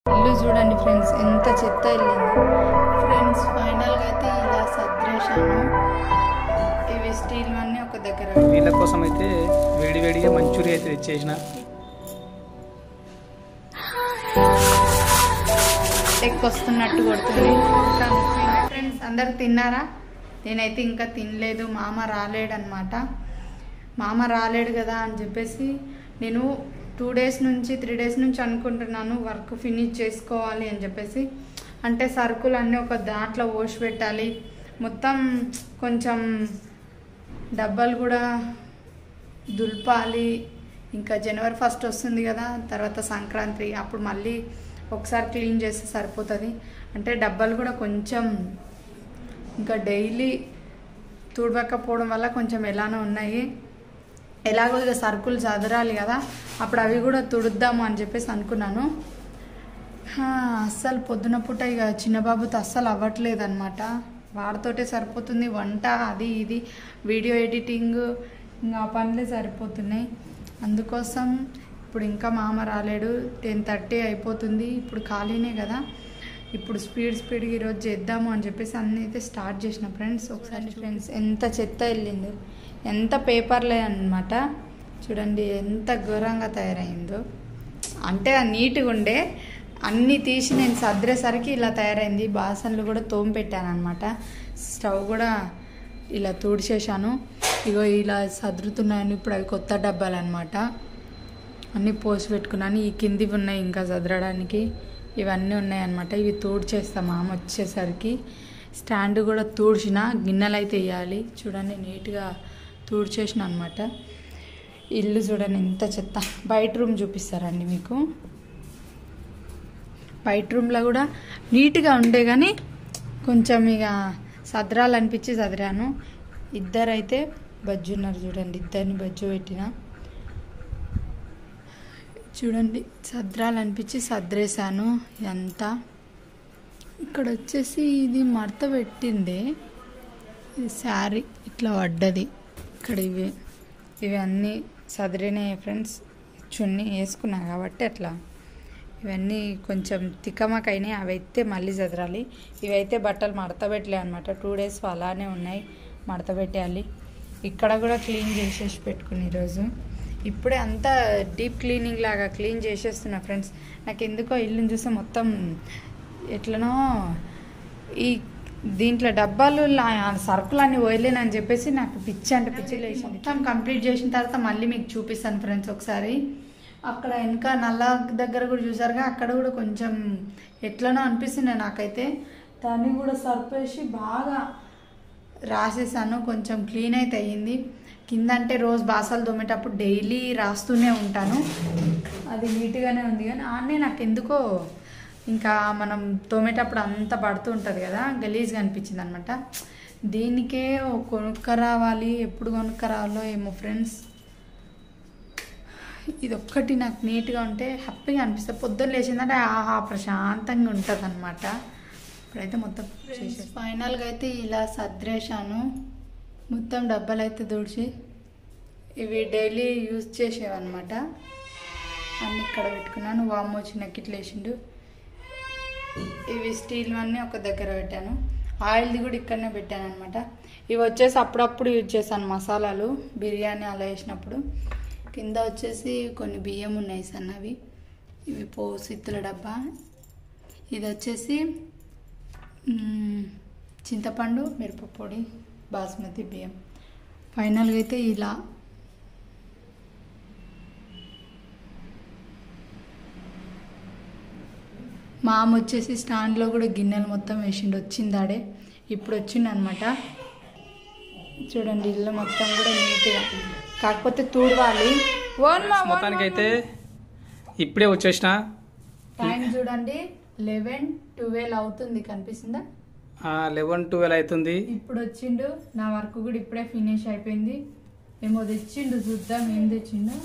ఇల్లు చూడండి ఫ్రెండ్స్ ఎంత చెత్త వెళ్ళింది ఫ్రెండ్స్ ఫైనల్గా అయితే ఇలా సర్దేశాను ఇవి స్టీల్ అన్నీ ఒక దగ్గర వీళ్ళ కోసం అయితే వేడి వేడిగా మంచూరియా అయితే తెచ్చేసిన ఎక్కువ వస్తున్నట్టు కొడుతుంది ఫ్రెండ్స్ అందరు తిన్నారా నేనైతే ఇంకా తినలేదు మామ రాలేడనమాట మామ రాలేడు కదా అని చెప్పేసి నేను టూ డేస్ నుంచి త్రీ డేస్ నుంచి అనుకుంటున్నాను వర్క్ ఫినిష్ చేసుకోవాలి అని చెప్పేసి అంటే సరుకులు అన్నీ ఒక దాంట్లో పోసి పెట్టాలి మొత్తం కొంచెం డబ్బాలు కూడా దులపాలి ఇంకా జనవరి ఫస్ట్ వస్తుంది కదా తర్వాత సంక్రాంతి అప్పుడు మళ్ళీ ఒకసారి క్లీన్ చేస్తే సరిపోతుంది అంటే డబ్బాలు కూడా కొంచెం ఇంకా డైలీ తుడవకపోవడం వల్ల కొంచెం ఎలానో ఉన్నాయి ఎలాగో ఇక సరుకులు చదరాలి కదా అప్పుడు అవి కూడా తుడుద్దాము అని చెప్పేసి అనుకున్నాను హా, అస్సలు పొద్దున పూట ఇక చిన్నబాబుతో అస్సలు అవ్వట్లేదు అనమాట వాడితోటే సరిపోతుంది వంట అది ఇది వీడియో ఎడిటింగ్ ఇంకా ఆ పనులే సరిపోతున్నాయి అందుకోసం ఇప్పుడు ఇంకా మామ రాలేడు టెన్ థర్టీ అయిపోతుంది ఇప్పుడు ఖాళీనే కదా ఇప్పుడు స్పీడ్ స్పీడ్గా ఈరోజు చేద్దాము అని చెప్పేసి అన్నీ అయితే స్టార్ట్ చేసిన ఫ్రెండ్స్ ఒకసారి ఫ్రెండ్స్ ఎంత చెత్త వెళ్ళిందో ఎంత పేపర్లే అనమాట చూడండి ఎంత ఘోరంగా తయారైందో అంటే ఆ నీట్గా ఉండే అన్నీ తీసి నేను సర్దేసరికి ఇలా తయారైంది బాసన్లు కూడా తోమ పెట్టాను అనమాట స్టవ్ కూడా ఇలా తుడిచేశాను ఇగో ఇలా సదురుతున్నాను ఇప్పుడు అవి కొత్త డబ్బాలు అనమాట అన్నీ పోసి పెట్టుకున్నాను ఈ కిందివి ఉన్నాయి ఇంకా చదరడానికి ఇవన్నీ ఉన్నాయి అనమాట ఇవి తూడ్చేస్తా మామ వచ్చేసరికి స్టాండ్ కూడా తూడ్చిన గిన్నెలు అయితే వేయాలి చూడండి నీట్గా తూడ్చేసిన అనమాట ఇల్లు చూడండి ఎంత చెత్త బయట రూమ్ చూపిస్తారండి మీకు బయట రూమ్లో కూడా నీట్గా ఉండే కానీ కొంచెం ఇక సదరాలు అనిపించి సదిరాను ఇద్దరైతే బజ్జు ఉన్నారు చూడండి ఇద్దరిని బజ్జు పెట్టిన చూడండి సద్రాలు అనిపించి సద్రేసాను ఎంత ఇక్కడ వచ్చేసి ఇది మడత పెట్టింది ఇది శారీ ఇట్లా పడ్డది ఇక్కడ ఇవి ఇవి అన్నీ సదిరినాయి ఫ్రెండ్స్ చున్నీ వేసుకున్నా కాబట్టి అట్లా ఇవన్నీ కొంచెం తికమకైనాయి అవి అయితే మళ్ళీ చదరాలి ఇవైతే బట్టలు మడత పెట్టలే అనమాట టూ డేస్ అలానే ఉన్నాయి మడత పెట్టేయాలి ఇక్కడ కూడా క్లీన్ చేసేసి పెట్టుకుని ఈరోజు ఇప్పుడే అంతా డీప్ క్లీనింగ్ లాగా క్లీన్ చేసేస్తున్నా ఫ్రెండ్స్ నాకు ఎందుకో ఇల్లుని చూస్తే మొత్తం ఎట్లనో ఈ దీంట్లో డబ్బాలు లా- సరుకులన్నీ పోయలేనని చెప్పేసి నాకు పిచ్చి అంటే పిచ్చి లేచింది మొత్తం కంప్లీట్ చేసిన తర్వాత మళ్ళీ మీకు చూపిస్తాను ఫ్రెండ్స్ ఒకసారి అక్కడ వెనక నల్ల దగ్గర కూడా చూసారుగా అక్కడ కూడా కొంచెం ఎట్లనో అనిపిస్తుంది నాకైతే దాన్ని కూడా సర్పేసి బాగా రాసేసాను కొంచెం క్లీన్ అయితే అయ్యింది కింద అంటే రోజు బాసాలు తోమేటప్పుడు డైలీ రాస్తూనే ఉంటాను అది నీట్గానే ఉంది కానీ ఆనే నాకు ఎందుకో ఇంకా మనం తోమేటప్పుడు అంత పడుతూ ఉంటుంది కదా గలీజ్గా అనిపించింది అనమాట దీనికే ఓ కొనుక్క రావాలి ఎప్పుడు కొనుక్క రావాలో ఏమో ఫ్రెండ్స్ ఇది ఒక్కటి నాకు నీట్గా ఉంటే హ్యాపీగా అనిపిస్తుంది పొద్దున్న లేచిందంటే ఆహా ప్రశాంతంగా ఉంటుంది అనమాట ఇప్పుడైతే మొత్తం చేసేసి ఫైనల్గా అయితే ఇలా సర్దేశాను మొత్తం డబ్బాలు అయితే తుడిచి ఇవి డైలీ యూజ్ చేసేవన్నమాట అన్ని ఇక్కడ పెట్టుకున్నాను వామ్ వచ్చిన కిట్లు వేసిండు ఇవి స్టీల్ అన్నీ ఒక దగ్గర పెట్టాను ఆయిల్ది కూడా ఇక్కడనే పెట్టాను అనమాట ఇవి వచ్చేసి అప్పుడప్పుడు యూజ్ చేశాను మసాలాలు బిర్యానీ అలా వేసినప్పుడు కింద వచ్చేసి కొన్ని బియ్యం ఉన్నాయి సన్నవి ఇవి పోసిత్తుల డబ్బా ఇది వచ్చేసి మ్, చింతపండు మిరపపొడి బాస్మతి బియ్యం ఫైనల్గా అయితే ఇలా మా అమ్మ వచ్చేసి స్టాండ్లో కూడా గిన్నెలు మొత్తం వేసిండు వచ్చిందాడే ఇప్పుడు వచ్చిండు అనమాట చూడండి ఇల్లు మొత్తం కూడా నీట్గా కాకపోతే తూడవాలి ఓన్ మా మొత్తానికి అయితే ఇప్పుడే వచ్చేసిన టైం చూడండి లెవెన్ ట్వెల్వ్ అవుతుంది కనిపిస్తుందా లెవెన్ ట్వెల్వ్ అవుతుంది ఇప్పుడు వచ్చిండు నా వర్క్ కూడా ఇప్పుడే ఫినిష్ అయిపోయింది ఏమో తెచ్చిండు చూద్దాం ఏం తెచ్చిండు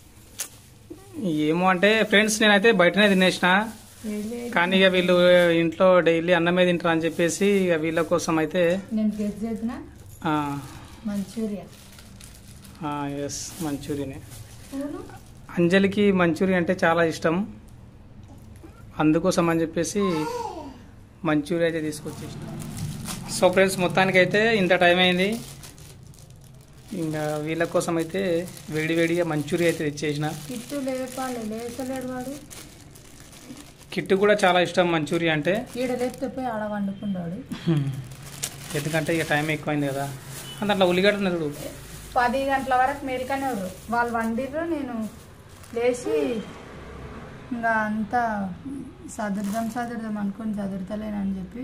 ఏమో అంటే ఫ్రెండ్స్ నేనైతే బయటనే తినేసిన వేలే. కానీ ఇక వీళ్ళు ఇంట్లో డైలీ అన్నమే తింటారు అని చెప్పేసి ఇక వీళ్ళ కోసం అయితే నేను గెస్ చేసిన మంచూరియా ఎస్ మంచూరియనే పూలు అంజలికి మంచూరియా అంటే చాలా ఇష్టం అందుకోసం అని చెప్పేసి మంచూరియా అయితే తీసుకొచ్చేసిన సో ఫ్రెండ్స్ మొత్తానికైతే ఇంత టైం అయింది ఇంకా వీళ్ళ కోసం అయితే వేడి వేడిగా మంచూరియా అయితే తెచ్చేసిన కిట్టు లేపాలి లేచలేడు వాడు కిట్టు కూడా చాలా ఇష్టం మంచూరియా అంటే ఈడ లేపితే పోయి ఆడ వండుకున్నాడు ఎందుకంటే ఇక టైం ఎక్కువైంది కదా అంత అట్లా ఉల్లిగడ్డ ఉన్నది చూడు పది గంటల వరకు మేలుకనేవారు వాళ్ళు వండిర్రు నేను లేచి ఇంకా అంతా సదురుదాం సదురుదాం అనుకుని చదురుతలేనని చెప్పి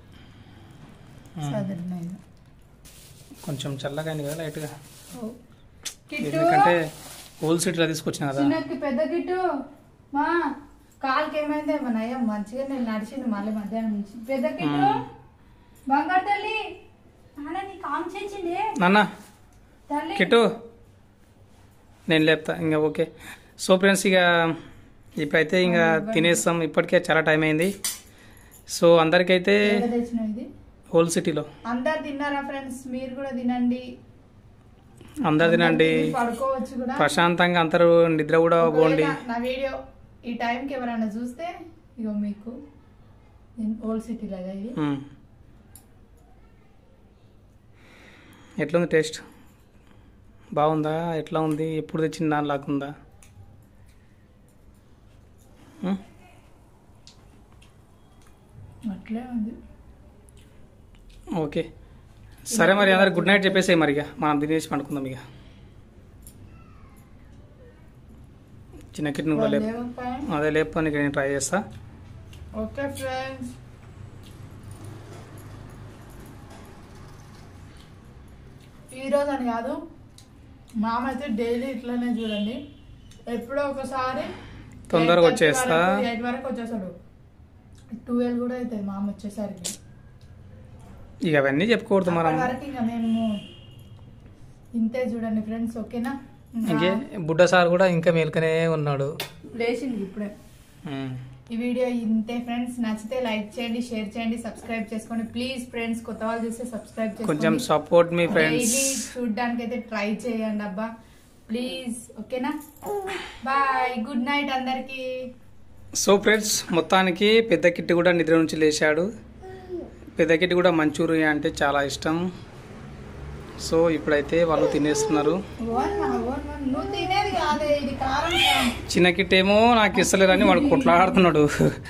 చదురులేదు కొంచెం చల్లగా అయింది కదా లైట్గా కిట్టు ఎందుకంటే హోల్ సీట్లో తీసుకొచ్చిన కదా చిన్నకి పెద్ద కిట్టు మా కాలుకి ఏమైంది మన అయ్యా మంచిగా నేను నడిచింది మళ్ళీ మధ్యాహ్నం నుంచి పెద్ద కిట్టు మ్మ్. బంగారు తల్లి నాన్న నీకు ఆమె చేసిండే నాన్న తల్లి కిట్టు నేను లేపుతా ఇంకా ఓకే సో ఫ్రెండ్స్ ఇక ఇప్పుడైతే ఇంకా తినేస్తాం ఇప్పటికే చాలా టైం అయింది సో అందరికైతే ఎక్కడ తెచ్చినావు ఇది హోల్ సిటీలో అందరు తిన్నారా ఫ్రెండ్స్ మీరు కూడా తినండి అందరు తినండి తిని పడుకోవచ్చు కూడా ప్రశాంతంగా అందరూ నిద్ర కూడా పోండి ఒకవేళ నా వీడియో ఈ టైంకి ఎవరైనా చూస్తే ఇగో మీకు ఓల్డ్ సిటీ లాగా ఇది మ్మ్. ఎట్లుంది టేస్ట్ బాగుందా ఎట్లా ఉంది ఎప్పుడు తెచ్చిన దాని లాగుందా మ్మ్? అట్లే ఉంది ఓకే సరే మరి అందరికి గుడ్ నైట్ చెప్పేసి మరి ఇక మనం తినేసి పండుకుందాం ఇక చిన్న కిట్ నువ్వు లేపు లేవు పైన. అదే లేపుకొని నేను ట్రై చేస్తా ఓకే ఫ్రెండ్స్ ఈరోజు అని కాదు మామ అయితే డైలీ ఇట్లానే చూడండి ఎప్పుడో ఒకసారి తొందరగా వచ్చేస్తా. ఎయిట్ వరకు వచ్చేస్తాడు ట్వెల్వ్ కూడా అవుతుంది మామ వచ్చేసరికి ఇక అవన్నీ చెప్పుకోవద్దు మనం అప్పటి వరకు ఇంకా మేము ఇంతే చూడండి ఫ్రెండ్స్ ఓకేనా ఇంకా ఇంకే బుడ్డ సార్ కూడా ఇంకా మేల్కనే ఉన్నాడు లేచింది ఇప్పుడే మ్మ్. ఈ వీడియో ఇంతే ఫ్రెండ్స్ నచ్చితే లైక్ చేయండి షేర్ చేయండి సబ్స్క్రైబ్ చేసుకోండి ప్లీజ్ ఫ్రెండ్స్ కొత్త వాళ్ళు చూస్తే సబ్స్క్రైబ్ కొంచెం చేసుకోండి సపోర్ట్ మీ ఫ్రెండ్స్ డైలీ చూడడానికి అయితే ట్రై చేయండి అబ్బా ప్లీజ్ ఓకేనా బాయ్ గుడ్ నైట్ అందరికి సో ఫ్రెండ్స్ మొత్తానికి పెద్ద కిట్టి కూడా నిద్ర నుంచి లేచాడు పెద్ద కిట్టి కూడా మంచూరియా అంటే చాలా ఇష్టం సో ఇప్పుడైతే వాళ్ళు తినేస్తున్నారు నువ్వు తినేది కాదే ఇది కారం కాదు. చిన్న కిట్ ఏమో నాకు ఇస్తలేరని వాడు కొట్లాడుతున్నాడు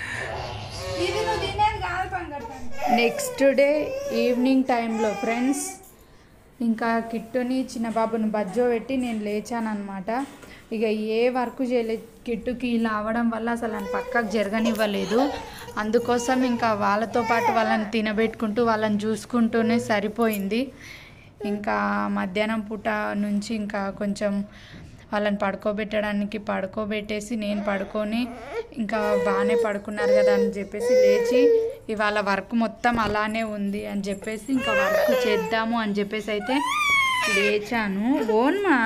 ఇది నువ్వు తినేది కాదు నెక్స్ట్ డే ఈవినింగ్ టైంలో ఫ్రెండ్స్ ఇంకా కిట్టుని చిన్న బాబుని బజ్జో పెట్టి నేను లేచాను అనమాట ఇక ఏ వర్క్ చేయలే కిట్టుకి ఇలా అవ్వడం వల్ల అసలు నన్ను పక్కకు జరగనివ్వలేదు అందుకోసం ఇంకా వాళ్ళతో పాటు వాళ్ళని తినబెట్టుకుంటూ వాళ్ళని చూసుకుంటూనే సరిపోయింది ఇంకా మధ్యాహ్నం పూట నుంచి ఇంకా కొంచెం వాళ్ళని పడుకోబెట్టడానికి పడుకోబెట్టేసి నేను పడుకొని ఇంకా బాగానే పడుకున్నారు కదా అని చెప్పేసి లేచి ఇవాళ వర్క్ మొత్తం అలానే ఉంది అని చెప్పేసి ఇంకా వర్క్ చేద్దాము అని చెప్పేసి అయితే లేచాను ఓన్మా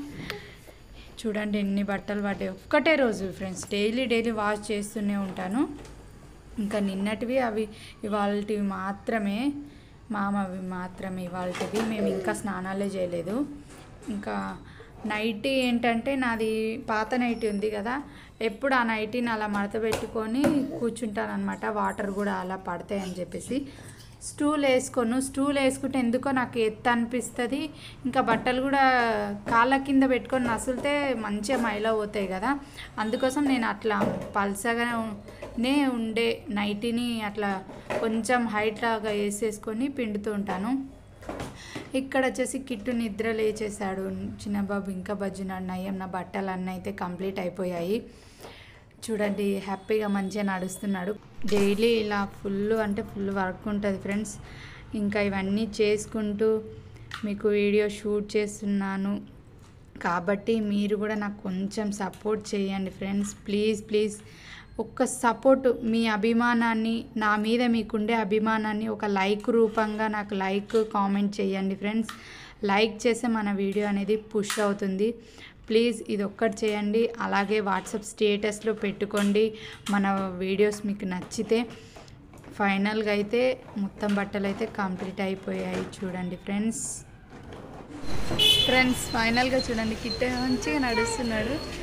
చూడండి ఎన్ని బట్టలు పడ్డాయి ఒక్కటే రోజు ఫ్రెండ్స్ డైలీ డైలీ వాష్ చేస్తూనే ఉంటాను ఇంకా నిన్నటివి అవి ఇవాళవి మాత్రమే మామవి మాత్రమే ఇవాళవి మేము ఇంకా స్నానాలే చేయలేదు ఇంకా నైటీ ఏంటంటే నాది పాత నైటీ ఉంది కదా ఎప్పుడు ఆ నైటీని అలా మడత పెట్టుకొని కూర్చుంటాను అనమాట వాటర్ కూడా అలా పడతాయి అని చెప్పేసి స్టూల్ వేసుకోను స్టూల్ వేసుకుంటే ఎందుకో నాకు ఎత్తు అనిపిస్తుంది ఇంకా బట్టలు కూడా కాళ్ళ కింద పెట్టుకొని నసులితే మంచిగా మైల పోతాయి కదా అందుకోసం నేను అట్లా పల్సగానే ఉండే నైటీని అట్లా కొంచెం హైట్ లాగా వేసేసుకొని పిండుతూ ఉంటాను ఇక్కడ వచ్చేసి కిట్టు నిద్ర లేచేశాడు చిన్నబాబు ఇంకా బజ్జునాడు నయ్యం నా బట్టలు అన్నీ అయితే కంప్లీట్ అయిపోయాయి చూడండి హ్యాపీగా మంచిగా నడుస్తున్నాడు డైలీ ఇలా ఫుల్ అంటే ఫుల్ వర్క్ ఉంటుంది ఫ్రెండ్స్ ఇంకా ఇవన్నీ చేసుకుంటూ మీకు వీడియో షూట్ చేస్తున్నాను కాబట్టి మీరు కూడా నాకు కొంచెం సపోర్ట్ చేయండి ఫ్రెండ్స్ ప్లీజ్ ప్లీజ్ ఒక్క సపోర్ట్ మీ అభిమానాన్ని నా మీద మీకుండే అభిమానాన్ని ఒక లైక్ రూపంగా నాకు లైక్ కామెంట్ చేయండి ఫ్రెండ్స్ లైక్ చేస్తే మన వీడియో అనేది పుష్ అవుతుంది ప్లీజ్ ఇది ఒక్కటి చేయండి అలాగే వాట్సాప్ స్టేటస్లో పెట్టుకోండి మన వీడియోస్ మీకు నచ్చితే ఫైనల్గా అయితే మొత్తం బట్టలు అయితే కంప్లీట్ అయిపోయాయి చూడండి ఫ్రెండ్స్ ఫ్రెండ్స్ ఫైనల్గా చూడండి కిట్ట మంచిగా నడుస్తున్నాడు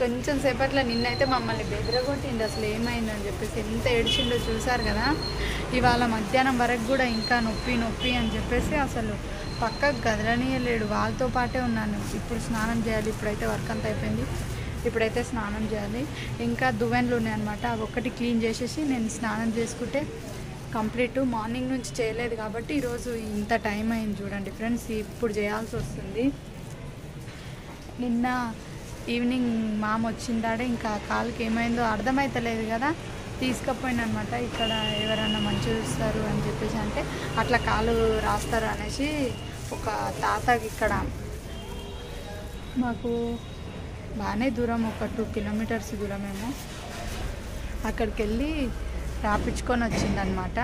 కొంచెం సేపట్లో నిన్నైతే మమ్మల్ని బెదరగొట్టిండు అసలు ఏమైందని చెప్పేసి ఎంత ఏడ్చిండో చూసారు కదా ఇవాళ మధ్యాహ్నం వరకు కూడా ఇంకా నొప్పి నొప్పి అని చెప్పేసి అసలు పక్కకు కదలనీయలేడు వాళ్ళతో పాటే ఉన్నాను ఇప్పుడు స్నానం చేయాలి ఇప్పుడైతే వర్క్ అంతా అయిపోయింది ఇప్పుడైతే స్నానం చేయాలి ఇంకా దువ్వెనలు ఉన్నాయన్నమాట అవి ఒక్కటి క్లీన్ చేసేసి నేను స్నానం చేసుకుంటే కంప్లీట్ మార్నింగ్ నుంచి చేయలేదు కాబట్టి ఈరోజు ఇంత టైం అయింది చూడండి ఫ్రెండ్స్ ఇప్పుడు చేయాల్సి వస్తుంది నిన్న ఈవినింగ్ మామ వచ్చిందాడే ఇంకా కాలుకి ఏమైందో అర్థమైతలేదు కదా తీసుకుపోయినమాట ఇక్కడ ఎవరన్నా మంచి చూస్తారు అని చెప్పేసి అంటే అట్లా కాలు రాస్తారు అనేసి ఒక తాతకి ఇక్కడ మాకు బాగానే దూరం ఒక టూ కిలోమీటర్స్ దూరమేమో అక్కడికి వెళ్ళి రాపించుకొని వచ్చిందనమాట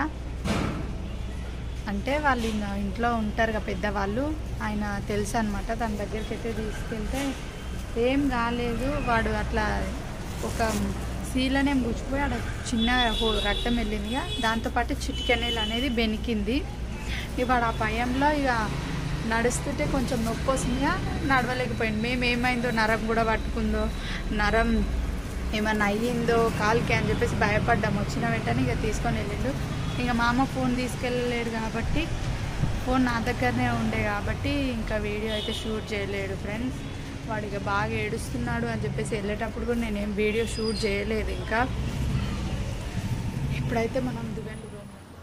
అంటే వాళ్ళు ఇంకా ఇంట్లో ఉంటారు కదా పెద్దవాళ్ళు ఆయన తెలుసు అనమాట తన దగ్గరికి అయితే తీసుకెళ్తే ఏం కాలేదు వాడు అట్లా ఒక సీలనే గుచ్చిపోయి ఆడ చిన్న హో- రక్తం వెళ్ళిందిగా దాంతోపాటు చిటికెనీలు అనేది బెనికింది ఇక వాడు ఆ భయంలో ఇక నడుస్తుంటే కొంచెం నొప్పి వస్తుందిగా నడవలేకపోయింది మేము ఏమైందో నరం కూడా పట్టుకుందో నరం ఏమన్నా అయ్యిందో కాలుకి అని చెప్పేసి భయపడ్డాం వచ్చిన వెంటనే ఇక తీసుకొని వెళ్ళిండు ఇంకా మా అమ్మ ఫోన్ తీసుకెళ్ళలేడు కాబట్టి ఫోన్ నా దగ్గరనే ఉండే కాబట్టి ఇంకా వీడియో అయితే షూట్ చేయలేడు ఫ్రెండ్స్ వాడు ఇక బాగా ఏడుస్తున్నాడు అని చెప్పేసి వెళ్ళేటప్పుడు కూడా నేనేం వీడియో షూట్ చేయలేదు ఇంకా ఇప్పుడైతే మనం దువ్వెండు పోదాం.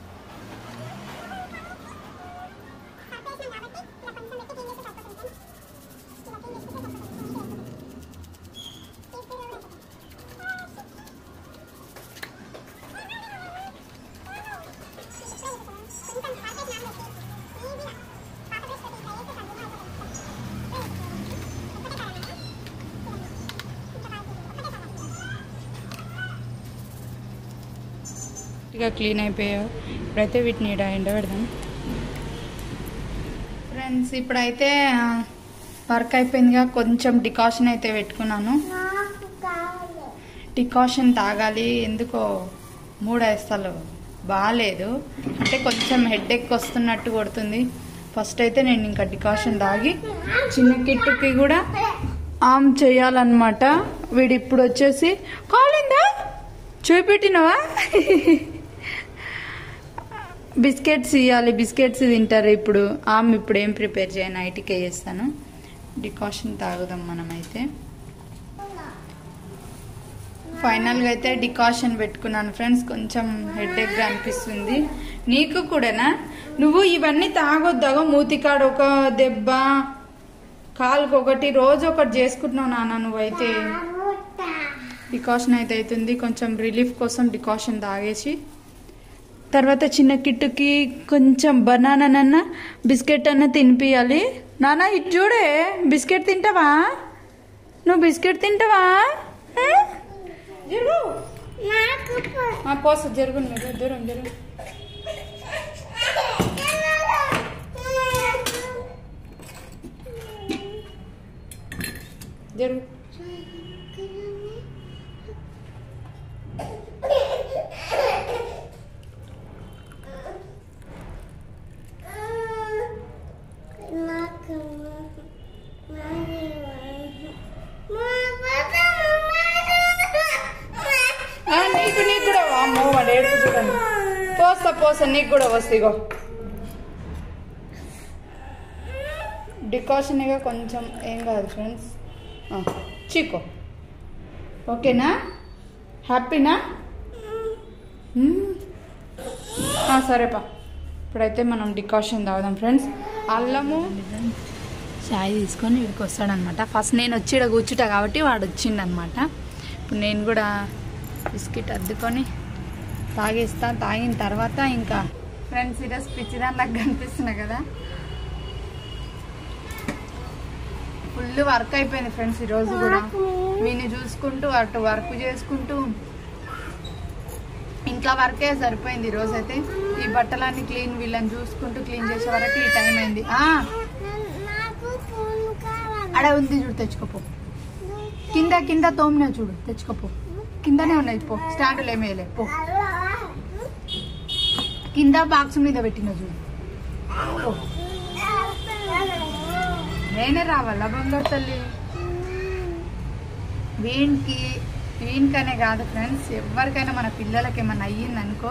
ఇక క్లీన్ అయిపోయావు ఇప్పుడైతే వీటిని ఈడ ఎండబెడదాం ఫ్రెండ్స్ ఇప్పుడైతే వర్క్ అయిపోయిందిగా కొంచెం డికాషన్ అయితే పెట్టుకున్నాను డికాషన్ తాగాలి ఎందుకో మూడు అసలు బాగాలేదు అంటే కొంచెం హెడ్ ఎక్ వస్తున్నట్టు కొడుతుంది ఫస్ట్ అయితే నేను ఇంకా డికాషన్ తాగి చిన్న కిట్టుకి కూడా ఆమ్ చేయాలన్నమాట వీడు ఇప్పుడు వచ్చేసి కాలిందా చూపెట్టినవా బిస్కెట్స్ ఇవ్వాలి బిస్కెట్స్ తింటారు ఇప్పుడు ఆమె ఇప్పుడు ఏం ప్రిపేర్ చేయను నైట్కే చేస్తాను డికాషన్ తాగుదాం మనమైతే ఫైనల్గా అయితే డికాషన్ పెట్టుకున్నాను ఫ్రెండ్స్ కొంచెం హెడ్ఏక్గా అనిపిస్తుంది నీకు కూడానా నువ్వు ఇవన్నీ తాగొద్దాగో మూతికాడ ఒక దెబ్బ కాలుకి ఒకటి రోజు ఒకటి చేసుకుంటున్నావు నాన్న నువ్వైతే డికాషన్ అయితే అవుతుంది కొంచెం రిలీఫ్ కోసం డికాషన్ తాగేసి తర్వాత చిన్న కిట్టుకి కొంచెం బనానానన్న బిస్కెట్ అన్న తినిపియాలి నాన్న ఇటు చూడే బిస్కెట్ తింటావా నువ్వు బిస్కెట్ తింటావా ఆ? జరుగు ఆ, పోస జరుగు మీరు దూరం జరుగు జరుగు ఆ, నీకు నీకు కూడా అమ్మో వాడు ఏడుపు చూడండి పోస్తా పోస్తా నీకు కూడా వస్తాయి ఇగో డికాషన్ ఇక కొంచెం ఏం కాదు ఫ్రెండ్స్ చీకో ఓకేనా హ్యాపీనా మ్మ్. ఆ, సరేపా ఇప్పుడైతే మనం డికాషన్ తాగుదాం ఫ్రెండ్స్ అల్లము చాయ్ తీసుకొని వీడికి వస్తాడనమాట ఫస్ట్ నేను వచ్చి ఇక్కడ కూర్చుంటా కాబట్టి వాడు వచ్చిండనమాట ఇప్పుడు నేను కూడా బిస్కెట్ అద్దుకొని తాగేస్తా తాగిన తర్వాత ఇంకా ఫ్రెండ్స్ ఈరోజు పిచ్చిదానిలాగా కనిపిస్తున్నా కదా ఫుల్ వర్క్ అయిపోయింది ఫ్రెండ్స్ ఈరోజు కూడా వీని చూసుకుంటూ అటు వర్క్ చేసుకుంటూ ఇంట్లో వర్కే సరిపోయింది ఈరోజు అయితే ఈ బట్టలన్నీ క్లీన్ వీళ్ళని చూసుకుంటూ క్లీన్ చేసే వరకు ఈ టైం అయింది ఆ, అడ ఉంది చూడు తెచ్చుకోపో కింద కింద తోమినా చూడు తెచ్చుకోపో కిందనే ఉన్నాయి పో స్టాండ్లు ఏమేయలే పో కింద బాక్స్ మీద పెట్టిన చూడు పో. నేనే రావాలా బంగారు తల్లి వీనికి వీనికనే కాదు ఫ్రెండ్స్ ఎవరికైనా మన పిల్లలకి ఏమన్నా అయ్యింది అనుకో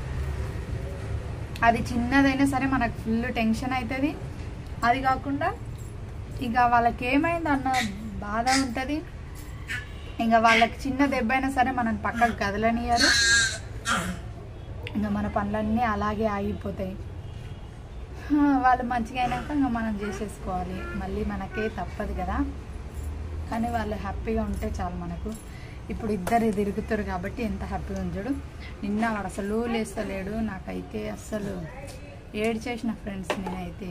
అది చిన్నదైనా సరే మనకు ఫుల్ టెన్షన్ అవుతుంది అది కాకుండా ఇక వాళ్ళకి ఏమైంది అన్న బాధ ఉంటుంది ఇంకా వాళ్ళకి చిన్న దెబ్బ అయినా సరే మనం పక్కకు కదలనియరు ఇంకా మన పనులన్నీ అలాగే ఆగిపోతాయి హా, వాళ్ళు మంచిగా అయినాక ఇంకా మనం చేసేసుకోవాలి మళ్ళీ మనకే తప్పదు కదా కానీ వాళ్ళు హ్యాపీగా ఉంటే చాలు మనకు ఇప్పుడు ఇద్దరు తిరుగుతారు కాబట్టి ఎంత హ్యాపీగా ఉంచాడు నిన్న వాడు అసలు లేస్తలేడు నాకైతే అస్సలు ఏడ్ చేసిన ఫ్రెండ్స్ నేనైతే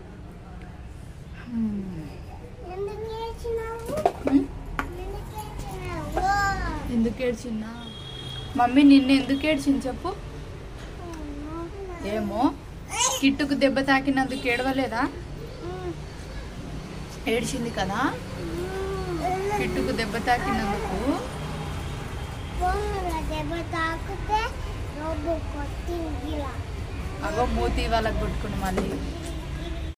హ్మ్. ఎందుకు ఏడ్చినావు? హ్మ్? ఎందుకు ఏడ్చినావు? ఎందుకు ఏడ్చిందా మమ్మీ నిన్ను ఎందుకు ఏడ్చింది చెప్పు ఏమో కిట్టుకు దెబ్బ తాకినందుకు ఏడవలేదా ఏడ్చింది కదా కిట్టుకు దెబ్బ తాకినందుకు ఫోన్లో దెబ్బ తాకితే రోడ్డు కొట్టింది ఇలా అగో మూతి వాళ్ళకి కొట్టుకుని మళ్ళీ